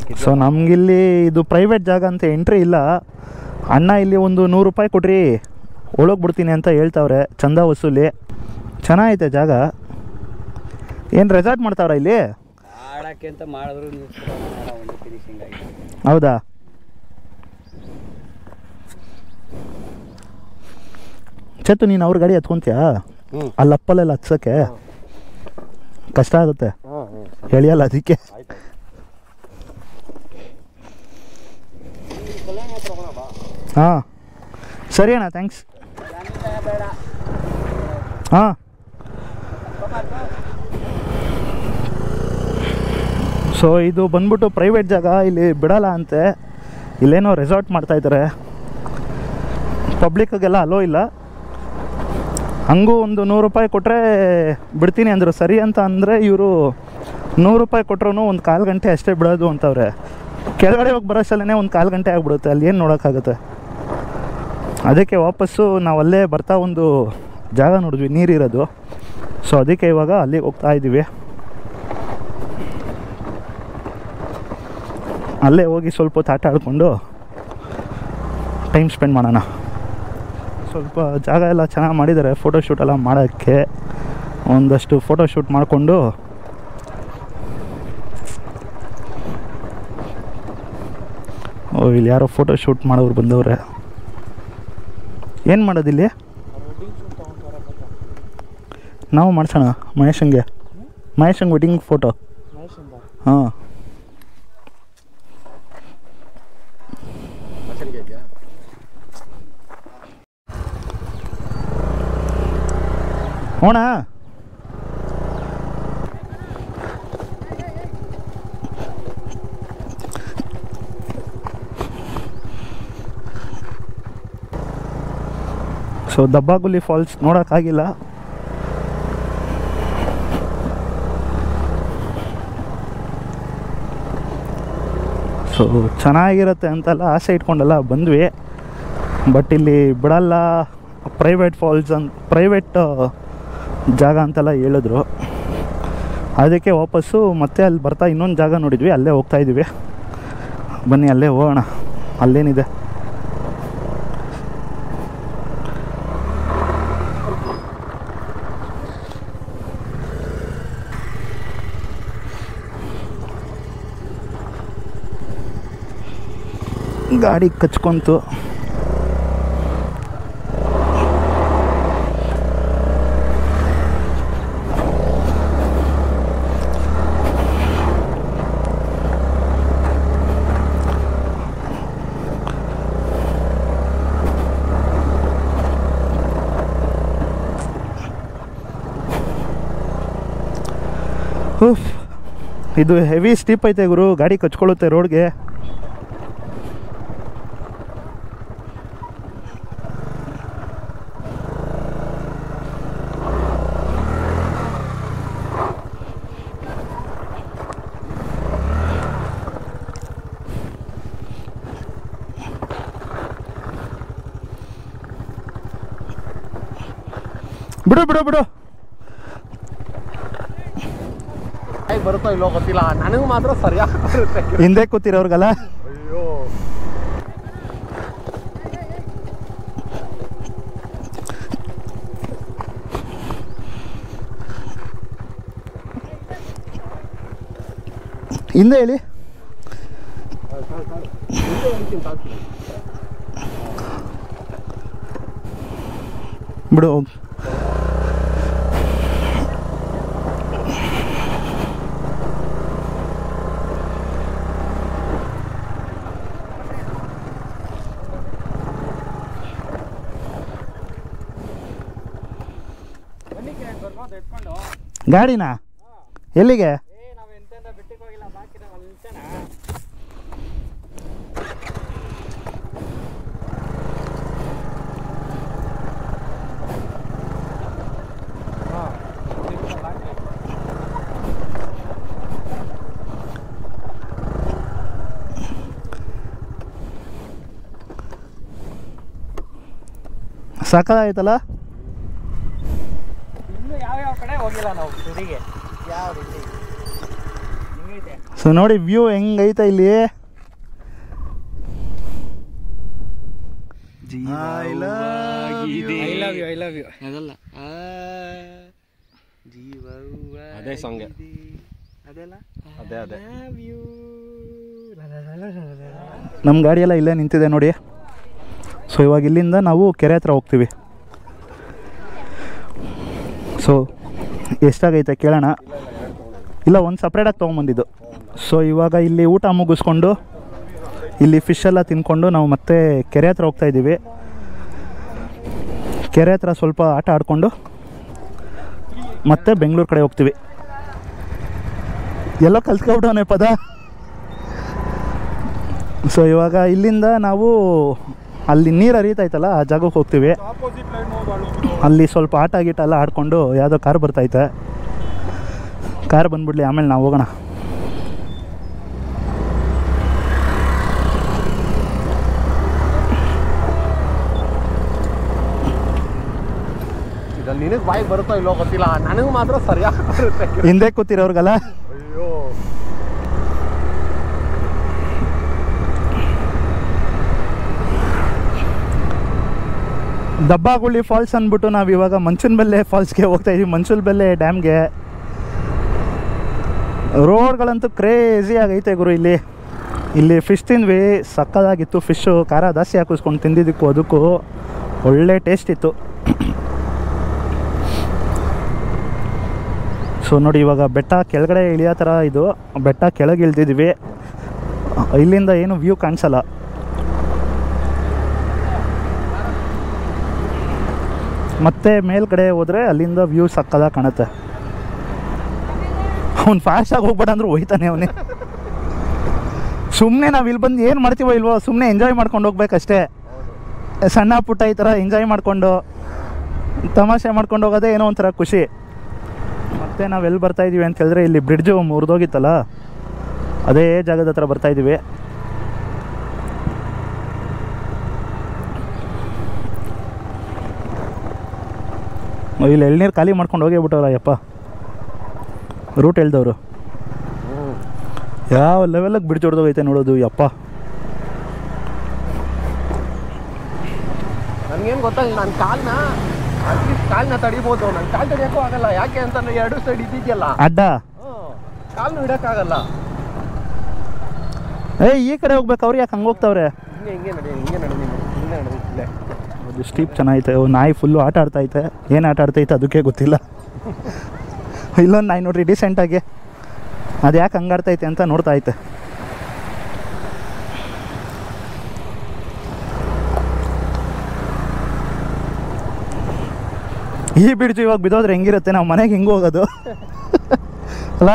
So ನಮಗಿಲ್ಲಿ ಇದು private ಜಾಗ ಅಂತ ಎಂಟ್ರಿ ಇಲ್ಲ ಅಣ್ಣ ಇಲ್ಲಿ ಒಂದು ನೂರು ರೂಪಾಯಿ ಕೊಡ್ರಿ ಒಳಗೆ ಬಿಡ್ತೀನಿ ಅಂತ ಹೇಳ್ತಾವ್ರೆ ಚಂದ ವಸೂಲಿ ಚೆನ್ನಾಗೈತೆ ಜಾಗ ಏನು ರೆಸಾರ್ಟ್ ಮಾಡ್ತಾವ್ರ ಇಲ್ಲಿ ಆಡಕ್ಕೆ ಅಂತ ಮಾಡಿದ್ರು ನೀವು ಒಂದು ಫಿನಿಶಿಂಗ್ ಆಗಿ ಹೌದಾ ಚೇತು ನೀನು ಅವ್ರ ಗಾಡಿ ಹತ್ಕೊಂತೀಯಾ ಹ್ಞೂ ಅಲ್ಲಿ ಅಪ್ಪಲೆಲ್ಲ ಹತ್ಸೋಕ್ಕೆ ಕಷ್ಟ ಆಗುತ್ತೆ ಹಾಂ ಹ್ಞೂ ಹೇಳಿಯಲ್ಲ ಅದಕ್ಕೆ ಆಯ್ತು ಹಾಂ ಸರಿ ಅಣ್ಣ ಥ್ಯಾಂಕ್ಸ್ ಹಾಂ ಸೊ ಇದು ಬಂದ್ಬಿಟ್ಟು ಪ್ರೈವೇಟ್ ಜಾಗ ಇಲ್ಲಿ ಬಿಡಲ್ಲ ಅಂತೆ ಇಲ್ಲೇನೋ ರೆಸಾರ್ಟ್ ಮಾಡ್ತಾ ಇದ್ದಾರೆ ಪಬ್ಲಿಕ್ಗೆಲ್ಲ ಅಲೋ ಇಲ್ಲ ಹಂಗೂ ಒಂದು ನೂರು ರೂಪಾಯಿ ಕೊಟ್ಟರೆ ಬಿಡ್ತೀನಿ ಅಂದರು ಸರಿ ಅಂತ ಅಂದರೆ ಇವರು ನೂರು ರೂಪಾಯಿ ಕೊಟ್ರು ಒಂದು ಕಾಲು ಗಂಟೆ ಅಷ್ಟೇ ಬಿಡೋದು ಅಂತವ್ರೆ ಕೆಳಗಡೆ ಹೋಗಿ ಬರೋಷ್ಟಲ್ಲೇ ಒಂದು ಕಾಲು ಗಂಟೆ ಆಗಿಬಿಡುತ್ತೆ ಅಲ್ಲಿ ಏನು ನೋಡೋಕ್ಕಾಗುತ್ತೆ ಅದಕ್ಕೆ ವಾಪಸ್ಸು ನಾವು ಅಲ್ಲೇ ಬರ್ತಾ ಒಂದು ಜಾಗ ನೋಡಿದ್ವಿ ನೀರಿರೋದು ಸೊ ಅದಕ್ಕೆ ಇವಾಗ ಅಲ್ಲಿಗೆ ಹೋಗ್ತಾ ಇದ್ದೀವಿ ಅಲ್ಲೇ ಹೋಗಿ ಸ್ವಲ್ಪ ಹೊತ್ತು ಆಟ ಆಡಿಕೊಂಡು ಟೈಮ್ ಸ್ಪೆಂಡ್ ಮಾಡೋಣ ಸ್ವಲ್ಪ ಜಾಗ ಎಲ್ಲ ಚೆನ್ನಾಗಿ ಮಾಡಿದ್ದಾರೆ ಫೋಟೋಶೂಟ್ ಎಲ್ಲ ಮಾಡೋಕ್ಕೆ ಒಂದಷ್ಟು ಫೋಟೋಶೂಟ್ ಮಾಡಿಕೊಂಡು ಓ ಇಲ್ಲಿ ಯಾರೋ ಫೋಟೋ ಶೂಟ್ ಮಾಡೋರು ಬಂದವ್ರೆ ಏನು ಮಾಡೋದಿಲ್ಲಿ ನಾವು ಮಾಡ್ಸೋಣ ಮಹೇಶಂಗೆ ಮಹೇಶಂಗೆ ವೆಡ್ಡಿಂಗ್ ಫೋಟೋ ಹಾಂ ಹೋಣ ಸೊ ದಬ್ಬಾಗುಲಿ ಫಾಲ್ಸ್ ನೋಡೋಕ್ಕಾಗಿಲ್ಲ ಸೊ ಚೆನ್ನಾಗಿರುತ್ತೆ ಅಂತೆಲ್ಲ ಆಸೆ ಇಟ್ಕೊಂಡೆಲ್ಲ ಬಂದ್ವಿ ಬಟ್ ಇಲ್ಲಿ ಬಿಡಲ್ಲ ಪ್ರೈವೇಟ್ ಫಾಲ್ಸ್ ಅಂತ ಪ್ರೈವೇಟ್ ಜಾಗ ಅಂತೆಲ್ಲ ಹೇಳಿದ್ರು ಅದಕ್ಕೆ ವಾಪಸ್ಸು ಮತ್ತೆ ಅಲ್ಲಿ ಬರ್ತಾ ಇನ್ನೊಂದು ಜಾಗ ನೋಡಿದ್ವಿ ಅಲ್ಲೇ ಹೋಗ್ತಾ ಇದ್ದೀವಿ ಬನ್ನಿ ಅಲ್ಲೇ ಹೋಗೋಣ ಅಲ್ಲೇನಿದೆ ಗಾಡಿ ಕಚ್ಕೊಂತು ಉಫ್ ಇದು ಹೆವಿ ಸ್ಟೀಪ್ ಐತೆ ಗುರು ಗಾಡಿ ಕಚ್ಕೊಳ್ಳುತ್ತೆ ರೋಡ್ಗೆ ಬಿಡು ಬಿಡು ಬಿಡು ಹೇಗೆ ಬರುತ್ತೋ ಇಲ್ಲೋ ಗೊತ್ತಿಲ್ಲ ನನಗೆ ಮಾತ್ರ ಸರಿಯಾಗಿ ಬರುತ್ತೆ ಹಿಂದೆ ಕೂತಿರೋರ್ಗಲ್ಲ ಅಯ್ಯೋ ಹಿಂದೆ ಹೇಳಿ ಬಿಡು ಹೋಗು. ಗಾಡಿನಾ ಎಲ್ಲಿಗೆ ಏ ನಾವು ಎಂತೆಂತ ಬಿಟ್ಟಿಗೆ ಹೋಗಿಲ್ಲ ಬಾಕಿ ನಾವು ಅಲ್ಲಿ ನಿಲ್ಸೋಣ ಸಾಕಾಯ್ತಲ್ಲ ಇನ್ನು ಯಾವ ಯಾವ ಕಡೆ ಹೋಗಿಲ್ಲ ನಾವು ತುದಿಗೆ ಯಾವ ಇಲ್ಲಿ ಹಿಂಗೆ ಸೊ ನೋಡಿ ವ್ಯೂ ಹೆಂಗೈತೆ ಇಲ್ಲಿ I love you. I love you I love you ಅದಲ್ಲ ಅದೇ ಸಾಂಗ್ ಅದೇ ಅದೇ ನಮ್ಮ ಗಾಡಿಯೆಲ್ಲ ಇಲ್ಲೇ ನಿಂತಿದೆ ನೋಡಿ ಸೊ ಇವಾಗ ಇಲ್ಲಿಂದ ನಾವು ಕೆರೆ ಹತ್ರ ಹೋಗ್ತೀವಿ ಸೊ ಎಷ್ಟಾಗೈತೆ ಕೇಳೋಣ ಇಲ್ಲ ಒಂದು ಸಪ್ರೇಟಾಗಿ ತೊಗೊಂಬಂದಿದ್ದು ಸೊ ಇವಾಗ ಇಲ್ಲಿ ಊಟ ಮುಗಿಸ್ಕೊಂಡು ಇಲ್ಲಿ ಫಿಶ್ ಎಲ್ಲ ತಿನ್ಕೊಂಡು ನಾವು ಮತ್ತೆ ಕೆರೆ ಹತ್ರ ಹೋಗ್ತಾ ಇದ್ದೀವಿ ಕೆರೆ ಹತ್ರ ಸ್ವಲ್ಪ ಆಟ ಆಡಿಕೊಂಡು ಮತ್ತೆ ಬೆಂಗಳೂರು ಕಡೆ ಹೋಗ್ತೀವಿ ಎಲ್ಲೋ ಕಲ್ತ್ಕೊಬಿಟ್ಟವನೆ ಪದ ಸೊ ಇವಾಗ ಇಲ್ಲಿಂದ ನಾವು ಅಲ್ಲಿ ನೀರು ಹರಿತೈತಲ್ಲ ಆ ಜಾಗಕ್ಕೆ ಹೋಗ್ತೀವಿ ಅಲ್ಲಿ ಸ್ವಲ್ಪ ಆಟ ಗೀಟ ಎಲ್ಲ ಆಡ್ಕೊಂಡು ಯಾವುದೋ ಕಾರ್ ಬರ್ತೈತೆ ಕಾರ್ ಬಂದ್ಬಿಡ್ಲಿ ಆಮೇಲೆ ನಾವು ಹೋಗೋಣ ಇದ್ರಲ್ಲಿ ನಿನಗೆ ಬಾಯಿ ಬರುತ್ತೋ ಇಲ್ಲೋ ಗೊತ್ತಿಲ್ಲ ನನಗೆ ಮಾತ್ರ ಸರಿಯಾಗಿ ಬರುತ್ತೆ ಹಿಂದೆ ಕೂತಿರೋರ್ಗಲ್ಲ ಅಯ್ಯೋ ದಬ್ಬಾಗುಳಿ ಫಾಲ್ಸ್ ಅಂದ್ಬಿಟ್ಟು ನಾವು ಇವಾಗ ಮಂಚನಬೆಲ್ಲೆ ಫಾಲ್ಸ್ಗೆ ಹೋಗ್ತಾ ಇದೀವಿ ಮಂಚನಬೆಲ್ಲೆ ಡ್ಯಾಮ್ಗೆ ರೋಡ್ಗಳಂತೂ ಕ್ರೇಜಿ ಆಗೈತೆ ಗುರು ಇಲ್ಲಿ ಇಲ್ಲಿ ಫಿಶ್ ತಿಂದ್ವಿ ಸಕ್ಕದಾಗಿತ್ತು ಫಿಶ್ಶು ಖಾರ ಜಾಸ್ತಿ ಹಾಕಿಸ್ಕೊಂಡು ತಿಂದಿದ್ದಕ್ಕೂ ಅದಕ್ಕೂ ಒಳ್ಳೆ ಟೇಸ್ಟ್ ಇತ್ತು ಸೊ ನೋಡಿ ಇವಾಗ ಬೆಟ್ಟ ಕೆಳಗಡೆ ಇಳಿಯೋ ಥರ ಇದು ಬೆಟ್ಟ ಕೆಳಗೆ ಇಳ್ದಿದ್ದೀವಿ ಇಲ್ಲಿಂದ ಏನು ವ್ಯೂ ಕಾಣಿಸಲ್ಲ ಮತ್ತೆ ಮೇಲ್ಗಡೆ ಹೋದರೆ ಅಲ್ಲಿಂದ ವ್ಯೂ ಸಕ್ಕದಾಗ ಕಾಣುತ್ತೆ ಅವ್ನು ಫಾಸ್ಟಾಗಿ ಹೋಗ್ಬೇಡ ಅಂದ್ರೆ ಹೋಯ್ತಾನೆ ಅವನೇ ಸುಮ್ಮನೆ ನಾವು ಇಲ್ಲಿ ಬಂದು ಏನು ಮಾಡ್ತೀವೋ ಇಲ್ವೋ ಸುಮ್ಮನೆ ಎಂಜಾಯ್ ಮಾಡ್ಕೊಂಡು ಹೋಗ್ಬೇಕಷ್ಟೇ ಸಣ್ಣ ಪುಟ್ಟ ಈ ಥರ ಎಂಜಾಯ್ ಮಾಡಿಕೊಂಡು ತಮಾಷೆ ಮಾಡ್ಕೊಂಡು ಹೋಗೋದೇ ಏನೋ ಒಂಥರ ಖುಷಿ ಮತ್ತೆ ನಾವು ಎಲ್ಲಿ ಬರ್ತಾ ಇದೀವಿ ಅಂತ ಹೇಳಿದ್ರೆ ಇಲ್ಲಿ ಬ್ರಿಡ್ಜು ಮುರಿದೋಗಿತ್ತಲ್ಲ ಅದೇ ಜಾಗದ ಹತ್ರ ಬರ್ತಾ ಇದ್ದೀವಿ ಇಲ್ಲಿ ಎಳ್ನೀರು ಖಾಲಿ ಮಾಡ್ಕೊಂಡು ಹೋಗೇ ಬಿಟ್ಟವ್ರ ಯಪ್ಪ ರೂಟ್ ಹೇಳ್ದವರು ಯಾವ ಲೆವೆಲಿಗೆ ಬ್ರಿಡ್ಜ್ ಹೊಡೆದೋಗೈತೆ ನೋಡೋದು ಯಪ್ಪ ನನಗೇನು ಗೊತ್ತಾಗಿಲ್ಲ ನನ್ನ ಕಾಲ್ನ ಅಟ್ಲೀಸ್ಟ್ ಕಾಲ್ನ ತಡಿಬೋದು ನನ್ನ ಕಾಲ್ ತಡಿಯೋಕ್ಕೂ ಆಗಲ್ಲ ಯಾಕೆ ಅಂತಂದ್ರೆ ಎರಡು ಸೈಡ್ ಇದ್ದಿದ್ಯಲ್ಲ ಅಡ್ಡ ಕಾಲ್ನು ಇಡೋಕ್ಕಾಗಲ್ಲ ಏಯ್ ಈ ಕಡೆ ಹೋಗ್ಬೇಕು ಅವ್ರು ಯಾಕೆ ಹಂಗೆ ಹೋಗ್ತಾವ್ರೆ ಹಿಂಗೆ ಹಿಂಗೆ ನಡಿ ಹಿಂಗೆ ನಡಿ ನೀನು ಹಿಂಗೆ ನಡಿ ಇಲ್ಲೇ ಅದು ಸ್ಟೀಪ್ ಚೆನ್ನಾಗೈತೆ ಓ ನಾಯಿ ಫುಲ್ಲು ಆಟ ಆಡ್ತೈತೆ ಏನು ಆಟ ಆಡ್ತೈತೆ ಅದಕ್ಕೆ ಗೊತ್ತಿಲ್ಲ ಇಲ್ಲೊಂದು ನಾಯಿ ನೋಡ್ರಿ ಡಿಸೆಂಟಾಗಿ ಅದು ಯಾಕೆ ಹಂಗಾಡ್ತೈತೆ ಅಂತ ನೋಡ್ತಾ ಐತೆ ಈ ಬಿಡ್ಜು ಇವಾಗ ಬಿದ್ದೋದ್ರೆ ಹೆಂಗಿರುತ್ತೆ ನಾವು ಮನೆಗೆ ಹೆಂಗೆ ಹೋಗೋದು ಅಲ್ಲ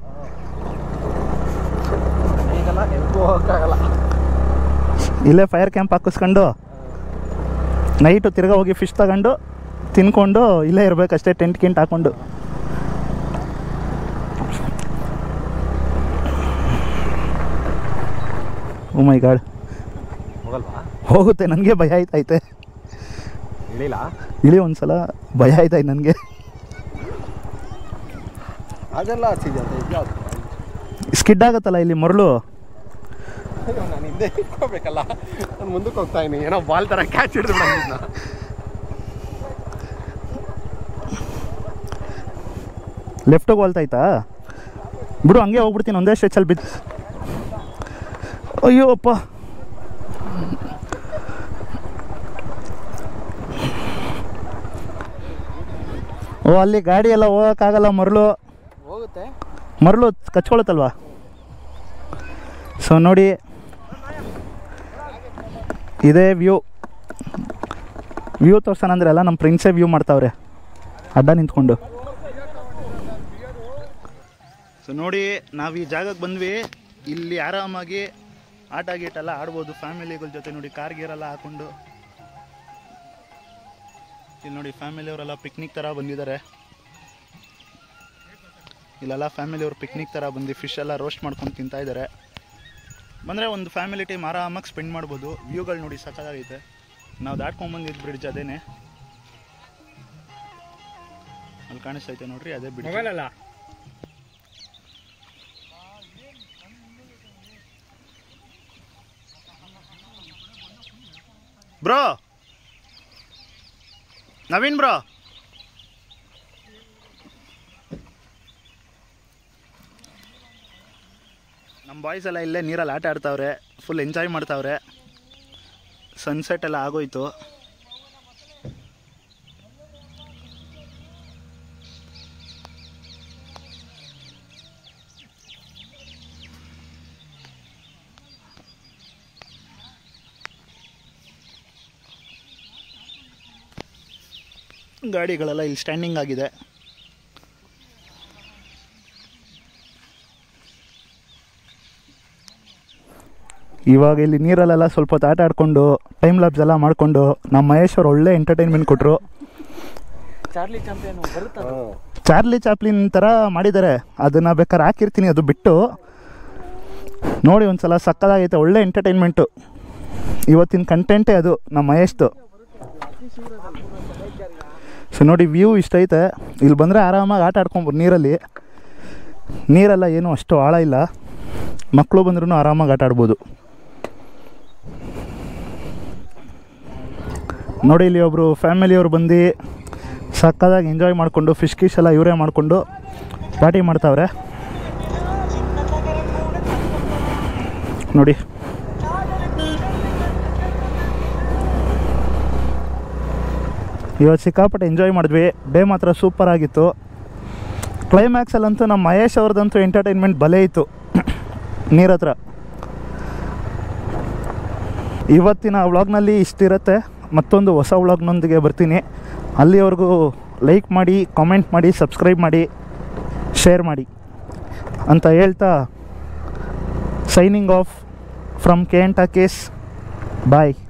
ಈಗೆಲ್ಲ ಹೆಲ್ಗೂ ಹೋಗೋಕ್ಕಾಗಲ್ಲ ಇಲ್ಲೇ ಫೈರ್ ಕ್ಯಾಂಪ್ ಹಾಕಿಸ್ಕೊಂಡು ನೈಟು ತಿರ್ಗಾ ಹೋಗಿ ಫಿಶ್ ತಗೊಂಡು ತಿನ್ಕೊಂಡು ಇಲ್ಲೇ ಇರಬೇಕಷ್ಟೇ ಟೆಂಟ್ ಕಿಂಟ್ ಹಾಕೊಂಡು ಓ ಮೈ ಗಾಡ್ ಹೋಗಲ್ವಾ ಹೋಗುತ್ತೆ ನನಗೆ ಭಯ ಆಯ್ತೈತೆ ಇಳಿಲ್ಲ ಇಳಿ ಒಂದ್ಸಲ ಭಯ ಆಯ್ತಾಯ್ತು ನನಗೆ ಅದೆಲ್ಲ ಹಚ್ಚಿದ್ಯಾ ಅಂತ ಇದ್ಯಾವ್ದು ಸ್ಕಿಡ್ ಆಗುತ್ತಲ್ಲ ಇಲ್ಲಿ ಮರಳು ಅಯ್ಯೋ ನಾನು ಹಿಂದೆ ಇಟ್ಕೋಬೇಕಲ್ಲ ನಾನು ಮುಂದಕ್ಕೆ ಹೋಗ್ತಾ ಇದೀನಿ ಏನೋ ಬಾಲ್ ಥರ ಕ್ಯಾಚ್ ಹಿಡಿದು ಬಂದಿದ್ನ ಲೆಫ್ಟಿಗೆ ಹೋಲ್ತಾಯ್ತಾ ಬಿಡು ಹಂಗೆ ಹೋಗ್ಬಿಡ್ತೀನಿ ಒಂದೇ ಸ್ಟ್ರೆಚಲ್ಲಿ ಬಿದ್ದು ಅಯ್ಯೋ ಅಪ್ಪ ಓ ಅಲ್ಲಿ ಗಾಡಿ ಎಲ್ಲ ಹೋಗೋಕ್ಕಾಗಲ್ಲ ಮರಳು ಹೋಗುತ್ತೆ ಮರಳು ಕಚ್ಕೊಳುತ್ತಲ್ವಾ ಸೊ ನೋಡಿ ಇದೇ ವ್ಯೂ ವ್ಯೂ ತೋರ್ಸೋಣ ಅಂದ್ರೆ ಎಲ್ಲ ನಮ್ಮ ಫ್ರೆಂಡ್ಸೇ ವ್ಯೂ ಮಾಡ್ತಾವ್ರೆ ಅಡ್ಡ ನಿಂತ್ಕೊಂಡು ಸೊ ನೋಡಿ ನಾವು ಈ ಜಾಗಕ್ಕೆ ಬಂದ್ವಿ ಇಲ್ಲಿ ಆರಾಮಾಗಿ ಆಟ ಗೀಟೆಲ್ಲ ಆಡ್ಬೋದು ಫ್ಯಾಮಿಲಿಗಳ ಜೊತೆ ನೋಡಿ ಕಾರ್ ಗೀರೆಲ್ಲ ಹಾಕೊಂಡು ಇಲ್ಲಿ ನೋಡಿ ಫ್ಯಾಮಿಲಿಯವರೆಲ್ಲ ಪಿಕ್ನಿಕ್ ಥರ ಬಂದಿದ್ದಾರೆ ಇಲ್ಲೆಲ್ಲ ಫ್ಯಾಮಿಲಿಯವ್ರು ಪಿಕ್ನಿಕ್ ಥರ ಬಂದು ಫಿಶ್ ಎಲ್ಲ ರೋಸ್ಟ್ ಮಾಡ್ಕೊಂಡು ತಿಂತಾ ಇದ್ದಾರೆ ಬಂದರೆ ಒಂದು ಫ್ಯಾಮಿಲಿ ಟೈಮ್ ಆರಾಮಾಗಿ ಸ್ಪೆಂಡ್ ಮಾಡ್ಬೋದು ವ್ಯೂಗಳು ನೋಡಿ ಸಕ್ಕದಾಗೈತೆ ನಾವು ದಾಟ್ಕೊಂಡ್ಬಂದಿದ್ದು ಬ್ರಿಡ್ಜ್ ಅದೇನೆ ಅಲ್ಲಿ ಕಾಣಿಸ್ತೈತೆ ನೋಡ್ರಿ ಅದೇ ಬ್ರಿಡ್ಜ್ ಮೊಬೈಲ್ ಅಲ್ಲ ಬ್ರೋ ನವೀನ್ ಬ್ರೋ ನಮ್ಮ ಬಾಯ್ಸ್ ಎಲ್ಲ ಇಲ್ಲೇ ನೀರಲ್ಲಿ ಆಟ ಆಡ್ತಾವ್ರೆ ಫುಲ್ ಎಂಜಾಯ್ ಮಾಡ್ತಾವ್ರೆ ಸನ್ಸೆಟ್ ಎಲ್ಲ ಆಗೋಯ್ತು ಗಾಡಿಗಳೆಲ್ಲ ಇಲ್ಲಿ ಸ್ಟ್ಯಾಂಡಿಂಗ್ ಆಗಿದೆ ಇವಾಗ ಇಲ್ಲಿ ನೀರಲ್ಲೆಲ್ಲ ಸ್ವಲ್ಪ ಹೊತ್ತು ಆಟ ಆಡ್ಕೊಂಡು ಟೈಮ್ ಲ್ಯಾಬ್ಸ್ ಎಲ್ಲ ಮಾಡಿಕೊಂಡು ನಮ್ಮ ಮಹೇಶ್ ಅವ್ರು ಒಳ್ಳೆ ಎಂಟರ್ಟೈನ್ಮೆಂಟ್ ಕೊಟ್ಟರು ಚಾರ್ಲಿ ಚಾಂಪಿಯನ್ ಬರುತ್ತಾ ಚಾರ್ಲಿ ಚಾಪ್ಲಿನ್ ಥರ ಮಾಡಿದ್ದಾರೆ ಅದನ್ನು ಬೇಕಾದ್ರೆ ಹಾಕಿರ್ತೀನಿ ಅದು ಬಿಟ್ಟು ನೋಡಿ ಒಂದು ಸಲ ಸಕ್ಕದಾಗೈತೆ ಒಳ್ಳೆ ಎಂಟರ್ಟೈನ್ಮೆಂಟು ಇವತ್ತಿನ ಕಂಟೆಂಟೇ ಅದು ನಮ್ಮ ಮಹೇಶ್ದು ಸೊ ನೋಡಿ ವ್ಯೂ ಇಷ್ಟ ಐತೆ ಇಲ್ಲಿ ಬಂದರೆ ಆರಾಮಾಗಿ ಆಟ ಆಡ್ಕೊಂಬೋದು ನೀರಲ್ಲಿ ನೀರೆಲ್ಲ ಏನು ಅಷ್ಟು ಆಳ ಇಲ್ಲ ಮಕ್ಕಳು ಬಂದ್ರೂ ಆರಾಮಾಗಿ ಆಟ ಆಡ್ಬೋದು ನೋಡಿ ಇಲ್ಲಿ ಒಬ್ಬರು ಫ್ಯಾಮಿಲಿಯವರು ಬಂದು ಸಕ್ಕದಾಗಿ ಎಂಜಾಯ್ ಮಾಡಿಕೊಂಡು ಫಿಶ್ ಕಿಶ್ ಎಲ್ಲ ಇವರೇ ಮಾಡಿಕೊಂಡು ಪಾರ್ಟಿ ಮಾಡ್ತಾವ್ರೆ ನೋಡಿ ಇವತ್ತು ಸಿಕ್ಕಾಪಟ್ಟೆ ಎಂಜಾಯ್ ಮಾಡಿದ್ವಿ ಡೇ ಮಾತ್ರ ಸೂಪರ್ ಆಗಿತ್ತು ಕ್ಲೈಮ್ಯಾಕ್ಸಲ್ಲಂತೂ ನಮ್ಮ ಮಹೇಶ್ ಅವ್ರದ್ದಂತೂ ಎಂಟರ್ಟೈನ್ಮೆಂಟ್ ಬಲೆ ಇತ್ತು ನೀರ ಹತ್ರ ಇವತ್ತಿನ ವ್ಲಾಗ್ನಲ್ಲಿ ಇಷ್ಟಿರುತ್ತೆ ಮತ್ತೊಂದು ಹೊಸ ವ್ಲಾಗ್ನೊಂದಿಗೆ ಬರ್ತೀನಿ ಅಲ್ಲಿವರೆಗೂ ಲೈಕ್ ಮಾಡಿ ಕಾಮೆಂಟ್ ಮಾಡಿ ಸಬ್ಸ್ಕ್ರೈಬ್ ಮಾಡಿ ಶೇರ್ ಮಾಡಿ ಅಂತ ಹೇಳ್ತಾ signing off from K N talkies bye